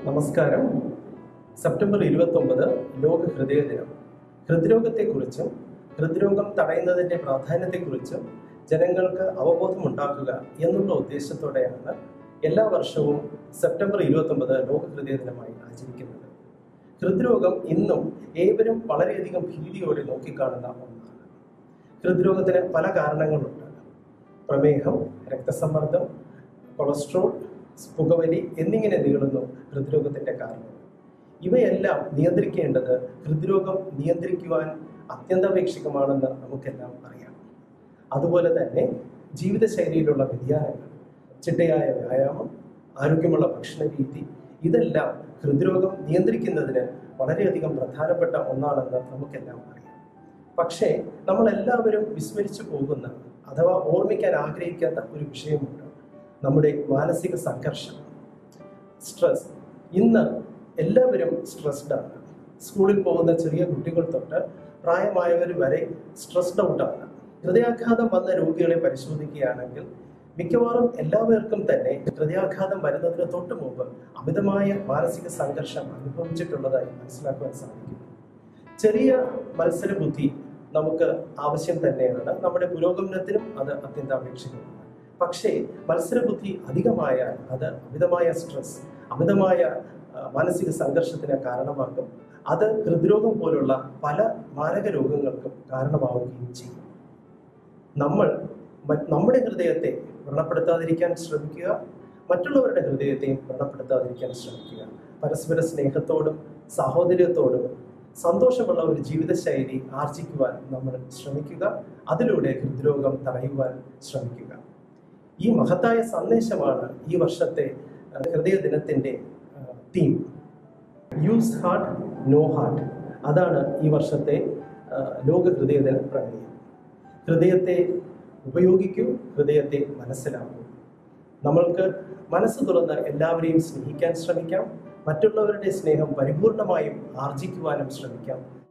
നമസ്കാരം സെപ്റ്റംബർ ഇരുപത്തൊമ്പത് ലോക ഹൃദയ ദിനം ഹൃദ്രോഗത്തെക്കുറിച്ചും ഹൃദ്രോഗം തടയുന്നതിൻ്റെ പ്രാധാന്യത്തെക്കുറിച്ചും ജനങ്ങൾക്ക് അവബോധമുണ്ടാക്കുക എന്നുള്ള ഉദ്ദേശത്തോടെയാണ് എല്ലാ വർഷവും സെപ്റ്റംബർ ഇരുപത്തൊമ്പത് ലോക ഹൃദയ ദിനമായി ആചരിക്കുന്നത് ഹൃദ്രോഗം ഇന്നും ഏവരും വളരെയധികം ഭീതിയോടെ നോക്കിക്കാണുന്ന ഒന്നാണ് ഹൃദ്രോഗത്തിന് പല കാരണങ്ങളുണ്ട് പ്രമേഹം രക്തസമ്മർദ്ദം കൊളസ്ട്രോൾ പുകവലി എന്നിങ്ങനെ നീളുന്നു ഹൃദ്രോഗത്തിന്റെ കാരണം ഇവയെല്ലാം നിയന്ത്രിക്കേണ്ടത് ഹൃദ്രോഗം നിയന്ത്രിക്കുവാൻ അത്യന്താപേക്ഷികമാണെന്ന് നമുക്കെല്ലാം അറിയാം അതുപോലെ തന്നെ ജീവിതശൈലിയിലുള്ള വ്യതിയാനങ്ങൾ ചിട്ടയായ വ്യായാമം ആരോഗ്യമുള്ള ഭക്ഷണ രീതി ഇതെല്ലാം ഹൃദ്രോഗം നിയന്ത്രിക്കുന്നതിന് വളരെയധികം പ്രധാനപ്പെട്ട ഒന്നാണെന്ന് നമുക്കെല്ലാം അറിയാം പക്ഷേ നമ്മളെല്ലാവരും വിസ്മരിച്ചു പോകുന്ന അഥവാ ഓർമ്മിക്കാൻ ആഗ്രഹിക്കാത്ത ഒരു വിഷയമുണ്ട് നമ്മുടെ മാനസിക സംഘർഷം സ്ട്രെസ് ഇന്ന് എല്ലാവരും സ്ട്രെസ്ഡ് ആണ് സ്കൂളിൽ പോകുന്ന ചെറിയ കുട്ടികൾ തൊട്ട് പ്രായമായവർ വരെ സ്ട്രെസ്ഡ് ഔട്ടാണ് ഹൃദയാഘാതം വന്ന രോഗികളെ പരിശോധിക്കുകയാണെങ്കിൽ മിക്കവാറും എല്ലാവർക്കും തന്നെ ഹൃദയാഘാതം വരുന്നതിന് തൊട്ട് മുമ്പ് അമിതമായ മാനസിക സംഘർഷം അനുഭവിച്ചിട്ടുള്ളതായി മനസ്സിലാക്കുവാൻ സാധിക്കും ചെറിയ മത്സരബുദ്ധി നമുക്ക് ആവശ്യം തന്നെയാണ് നമ്മുടെ പുരോഗമനത്തിനും അത് അത്യന്താപേക്ഷിതമാണ് പക്ഷേ മത്സരബുദ്ധി അധികമായാൽ അത് അമിതമായ സ്ട്രെസ് അമിതമായ ആ, മാനസിക സംഘർഷത്തിന് കാരണമാകും അത് ഹൃദ്രോഗം പോലുള്ള പല മാരക രോഗങ്ങൾക്കും കാരണമാവുകയും ചെയ്യും നമ്മൾ മ- നമ്മുടെ ഹൃദയത്തെ വ്രണപ്പെടുത്താതിരിക്കാൻ ശ്രമിക്കുക മറ്റുള്ളവരുടെ ഹൃദയത്തെയും വ്രണപ്പെടുത്താതിരിക്കാൻ ശ്രമിക്കുക പരസ്പര സ്നേഹത്തോടും സാഹോദര്യത്തോടും സന്തോഷമുള്ള ഒരു ജീവിതശൈലി ആർജിക്കുവാൻ നമ്മൾ ശ്രമിക്കുക അതിലൂടെ ഹൃദ്രോഗം തടയുവാൻ ശ്രമിക്കുക ഈ മഹത്തായ സന്ദേശമാണ് ഈ വർഷത്തെ ആ, ഹൃദയ ദിനത്തിന്റെ theme use heart know heart അതാണ് ഈ വർഷത്തെ ആ, ലോക ഹൃദയദിന പ്രമേയം ഹൃദയത്തെ ഉപയോഗിക്കൂ ഹൃദയത്തെ മനസ്സിലാക്കൂ നമ്മൾക്ക് മനസ്സ് തുറന്ന് എല്ലാവരെയും സ്നേഹിക്കാൻ ശ്രമിക്കാം മറ്റുള്ളവരുടെ സ്നേഹം പരിപൂർണമായും ആർജിക്കുവാനും ശ്രമിക്കാം